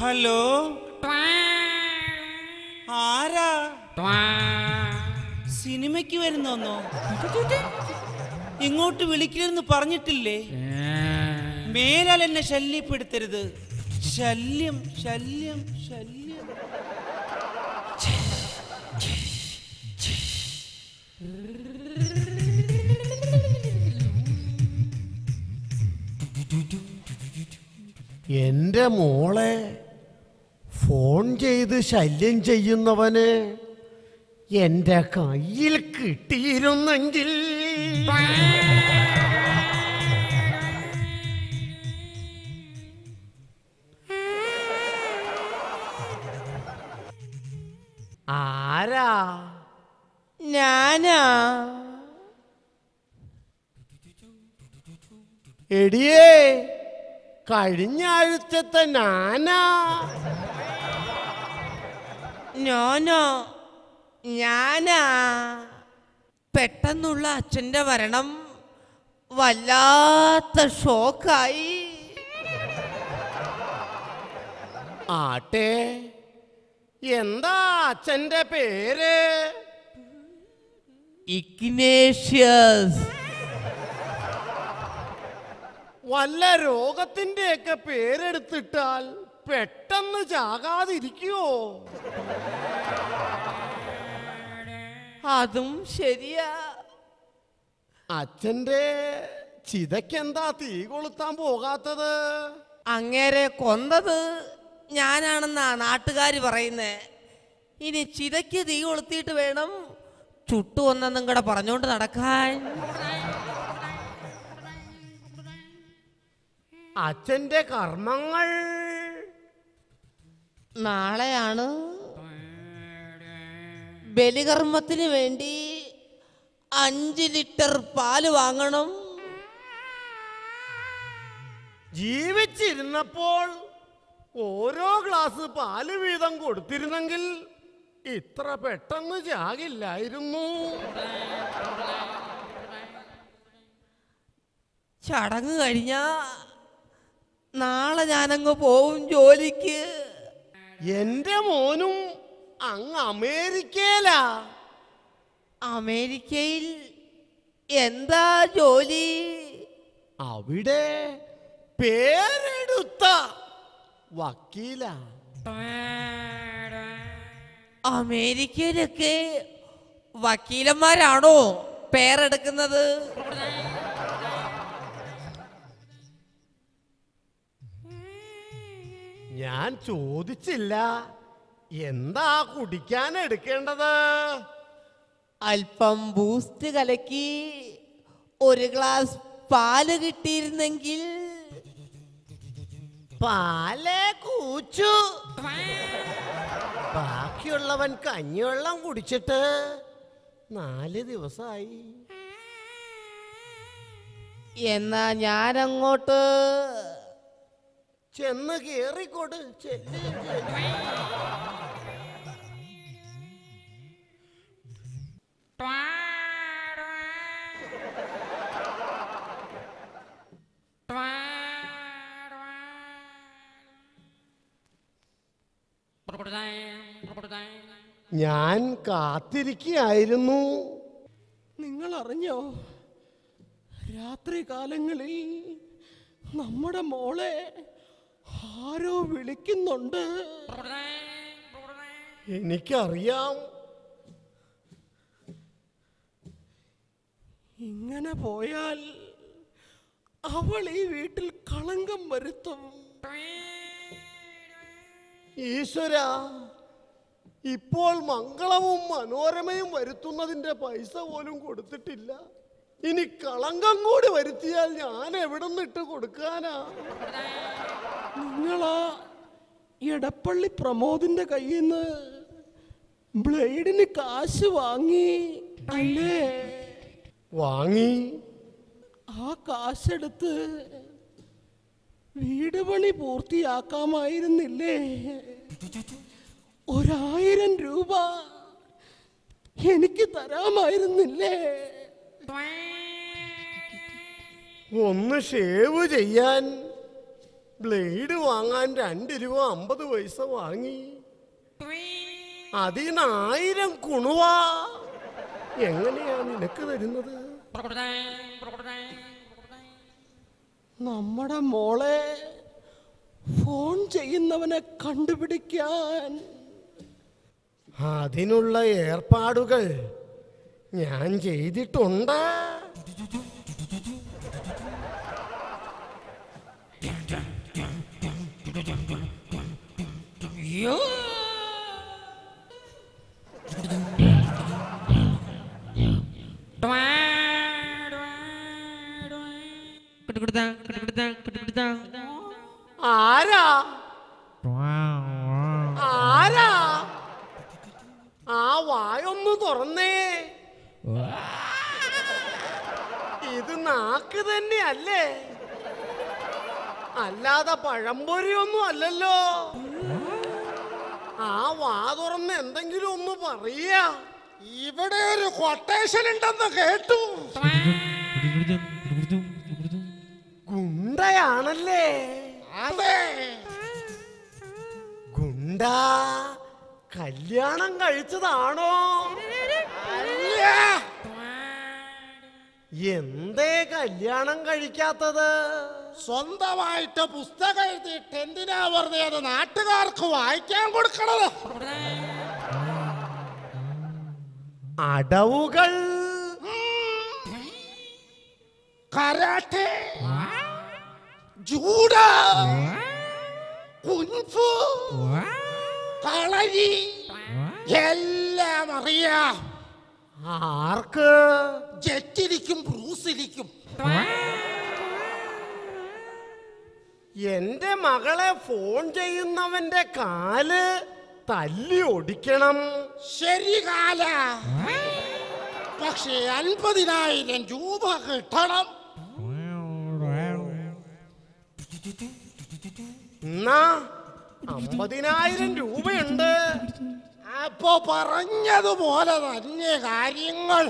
Hello ആരാ സിനിമയ്ക്ക് വരുന്നോന്നോ ഇങ്ങോട്ട് വിളിക്കരുതെന്ന് പറഞ്ഞിട്ടില്ലേ മേലാൽ എന്നെ ശല്യപ്പെടുത്തരുത് ശല്യം ശല്യം ശല്യം എന്റെ മോളെ ഫോൺ ചെയ്ത് ശല്യം ചെയ്യുന്നവന് എന്റെ കയ്യിൽ കിട്ടിയിരുന്നെങ്കിൽ ആരാ ഞാനാ എടിയേ കഴിഞ്ഞ ആഴ്ചത്തെ നാനാ ഞാനോ ഞാനാ പെട്ടെന്നുള്ള അച്ഛൻ്റെ മരണം വല്ലാത്ത ഷോക്കായി ആട്ടെ എന്താ അച്ഛന്റെ പേര് ഇഗ്നേഷ്യസ് വല്ല രോഗത്തിന്റെയൊക്കെ പേരെടുത്തിട്ടാൽ പെട്ടെന്ന് ചാകാതിരിക്കുവോ അതും ശരിയാ അച്ഛന്റെ ചിതയ്ക്കെന്താ തീ കൊളുത്താൻ പോകാത്തത് അങ്ങേരെ കൊന്നത് ഞാനാണെന്നാ നാട്ടുകാർ പറയുന്നേ ഇനി ചിതയ്ക്ക് തീ കൊളുത്തിയിട്ട് വേണം ചുട്ടുവന്നെന്നും കൂടെ പറഞ്ഞുകൊണ്ട് നടക്കാൻ അച്ഛന്റെ കർമ്മങ്ങൾ നാളെയാണ് ബലികർമ്മത്തിന് വേണ്ടി അഞ്ച് ലിറ്റർ പാല് വാങ്ങണം ജീവിച്ചിരുന്നപ്പോൾ ഓരോ ഗ്ലാസ് പാല് വീതം കൊടുത്തിരുന്നെങ്കിൽ ഇത്ര പെട്ടെന്ന് ചാകില്ലായിരുന്നു ചടങ്ങ് കഴിഞ്ഞാ നാളെ ഞാനങ്ങ് പോവും ജോലിക്ക് എന്റെ മോനും അങ്ങ് അമേരിക്കയിലാ അമേരിക്കയിൽ എന്താ ജോലി അവിടെ പേരെടുത്ത വക്കീല അമേരിക്കയിലൊക്കെ വക്കീലന്മാരാണോ പേരെടുക്കുന്നത് ഞാൻ ചോദിച്ചില്ല എന്താ കുടിക്കാൻ എടുക്കേണ്ടത് അല്പം ബൂസ്റ്റ് കലക്കി ഒരു ഗ്ലാസ് പാല് കിട്ടിയിരുന്നെങ്കിൽ പാലേ കൂച്ചു ബാക്കിയുള്ളവൻ കഞ്ഞിവെള്ളം കുടിച്ചിട്ട് നാല് ദിവസമായി എന്നാ ഞാനങ്ങോട്ട് ചെന്ന് കേറിക്കൊട് ചെല്ല് ചെല്ല്. ഞാൻ കാത്തിരിക്കുകയായിരുന്നു നിങ്ങൾ അറിഞ്ഞോ രാത്രി കാലങ്ങളിൽ നമ്മുടെ മോളെ ആരോ വിളിക്കുന്നുണ്ട് എനിക്കറിയാം ഇങ്ങനെ പോയാൽ അവൾ ഈ വീട്ടിൽ കളങ്കം വരുത്തും ഈശ്വര ഇപ്പോൾ മംഗളവും മനോരമയും വരുത്തുന്നതിന്റെ പൈസ പോലും കൊടുത്തിട്ടില്ല ഇനി കളങ്കം കൂടി വരുത്തിയാൽ ഞാൻ എവിടെ നിന്നിട്ട് കൊടുക്കാനാ നിങ്ങളാ എടപ്പള്ളി പ്രമോദിന്റെ കയ്യിൽ നിന്ന് ബ്ലേഡിന് കാശ് വാങ്ങി അല്ലേ വാങ്ങി ആ കാശെടുത്ത് വീട് പണി പൂർത്തിയാക്കാമായിരുന്നില്ലേ ഒരായിരം രൂപ എനിക്ക് തരാമായിരുന്നില്ലേ ഒന്ന് ഷേവ് ചെയ്യാൻ ബ്ലേഡ് വാങ്ങാൻ രണ്ട് രൂപ അമ്പത് പൈസ വാങ്ങി അതിന് ആയിരം കുണുവ എങ്ങനെയാ നിനക്ക് തരുന്നത് നമ്മുടെ മോളെ ഫോൺ ചെയ്യുന്നവനെ കണ്ടുപിടിക്കാൻ അതിനുള്ള ഏർപ്പാടുകൾ ഞാൻ ചെയ്തിട്ടുണ്ട് ആരാ ആരാ ആ വായൊന്ന് തുറന്നേ ഇത് നാക്ക് തന്നെയല്ലേ അല്ലാതെ പഴംപൊരിയൊന്നും അല്ലല്ലോ ആ വാ തുറന്ന് എന്തെങ്കിലും ഒന്ന് പറയാ ഇവിടെ ഒരു കൊട്ടേഷൻ ഉണ്ടെന്ന് കേട്ടു ഗുണ്ടയാണല്ലേ അതെ ഗുണ്ട കല്യാണം കഴിച്ചതാണോ അല്ല എന്തേ കല്യാണം കഴിക്കാത്തത് സ്വന്തമായിട്ട് പുസ്തകം എഴുതിയിട്ട് എന്തിനാ വെറുതെ അത് നാട്ടുകാർക്ക് വായിക്കാൻ കൊടുക്കണത് അടവുകൾ കരാട്ടെ ജൂഡ കുൻഫു കളരി എല്ലാം അറിയാം ആർക്ക് ജെറ്റിരിക്കും ബ്രൂസിരിക്കും എന്റെ മകളെ ഫോൺ ചെയ്യുന്നവന്റെ കാല് തല്ലി ഒടിക്കണം ശരി കാല പക്ഷേ അൻപതിനായിരം രൂപ കിട്ടണം എന്നാ അമ്പതിനായിരം രൂപയുണ്ട് അപ്പോ പറഞ്ഞതുപോലെ തന്നെ കാര്യങ്ങൾ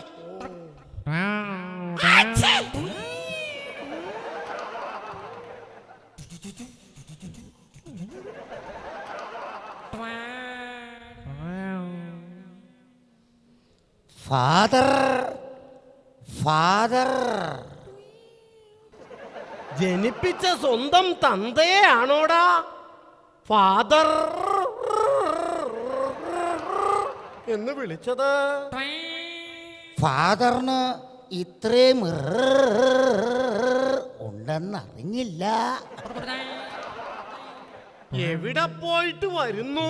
ഫാദർ ഫാദർ ജനിപ്പിച്ച സ്വന്തം തന്തയാണോടാ ഫാദർ എന്ന് വിളിച്ചത് ഫാദറിന് ഇത്രയും ഉണ്ടെന്നറിഞ്ഞില്ല എവിടെ പോയിട്ട് വരുന്നു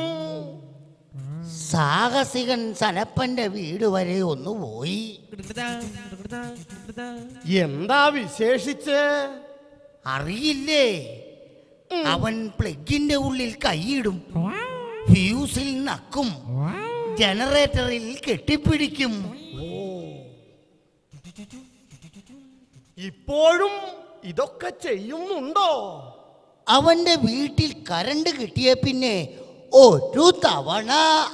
സാഹസികൻ സനപ്പന്റെ വീട് വരെ ഒന്ന് പോയി എന്താ വിശേഷിച്ച് അറിയില്ലേ അവൻ പ്ലഗിന്റെ ഉള്ളിൽ കൈയിടും ഫ്യൂസിൽ നക്കും ജനറേറ്ററിൽ കെട്ടിപ്പിടിക്കും ഇപ്പോഴും ഇതൊക്കെ ചെയ്യുന്നുണ്ടോ അവന്റെ വീട്ടിൽ കരണ്ട് കിട്ടിയ പിന്നെ ഒരു തവണ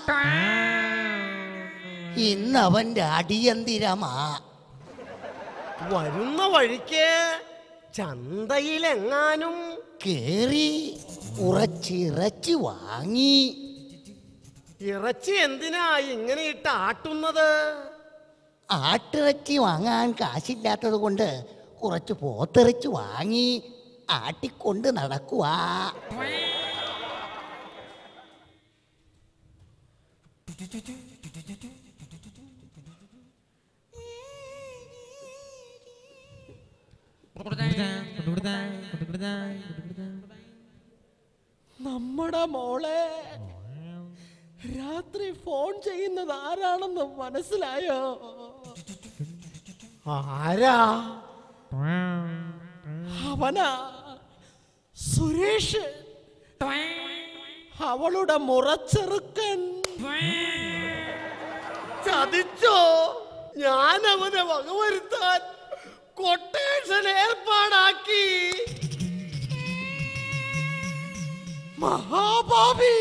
ഇന്ന് അവന്റെ അടിയന്തിരമാ വരുന്ന വഴിക്ക് ചന്തയിലെങ്ങാനും കേറി കുറച്ചിറച്ചി വാങ്ങി ഇറച്ചി എന്തിനാ ഇങ്ങനെ ഇട്ട് ആട്ടുന്നത് ആട്ടിറച്ചി വാങ്ങാൻ കാശില്ലാത്തത് കൊണ്ട് കുറച്ച് പോത്തിറച്ചി വാങ്ങി ആട്ടിക്കൊണ്ട് നടക്കുവാ നമ്മുടെ മോളെ രാത്രി ഫോൺ ചെയ്യുന്നത് ആരാണെന്ന് മനസ്സിലായോ ആരാ അവനാ സുരേഷ് അവളുടെ മുറച്ചെറുക്കൻ ചതിച്ചോ ഞാൻ അവനെ വകവരുത്താൻ കൊട്ടേഷൻ ഏർപ്പാടാക്കി മഹാഭാവി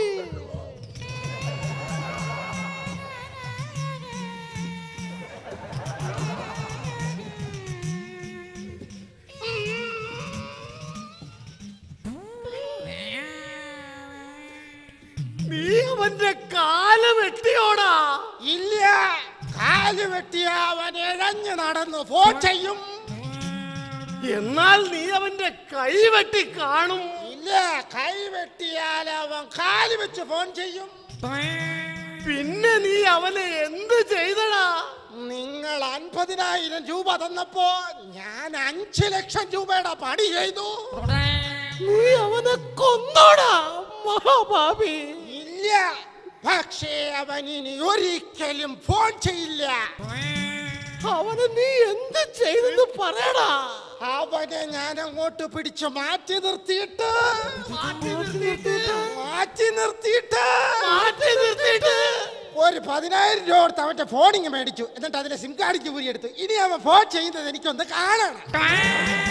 അവന്റെ കാല് വെട്ടിയോടാ ഇല്ല കാല് വെട്ടിയ അവൻ ഇഴഞ്ഞു നടന്നു ഫോൺ ചെയ്യും എന്നാൽ നീ അവന്റെ കൈ വെട്ടി കാണും ഇല്ല കൈ വെട്ടിയാൽ അവൻ കാല് വെച്ച് ഫോൺ ചെയ്യും പിന്നെ നീ അവനെ എന്ത് ചെയ്തടാ നിങ്ങൾ അൻപതിനായിരം രൂപ തന്നപ്പോ ഞാൻ അഞ്ചു ലക്ഷം രൂപയുടെ പണി ചെയ്തു നീ അവനെ കൊന്നോടാ മഹാഭാവി ഇല്ല പക്ഷേ അവൻ ഇനി ഒരിക്കലും ഫോൺ ചെയ്യില്ല അവനെ നീ എന്ത് ചെയ്തെന്ന് പറയടാ അവനെ ഞാൻ അങ്ങോട്ട് പിടിച്ച് മാറ്റി നിർത്തിയിട്ട് മാറ്റി നിർത്തിയിട്ട് മാറ്റി നിർത്തിയിട്ട് മാറ്റി നിർത്തിയിട്ട് ഒരു പതിനായിരം രൂപ കൊടുത്ത് അവന്റെ ഫോണിങ് മേടിച്ചു എന്നിട്ട് അതിന്റെ സിം കാർഡിക്ക് ഊരിയെടുത്തു ഇനി അവൻ ഫോൺ ചെയ്യുന്നത് എനിക്കൊന്ന് കാണണം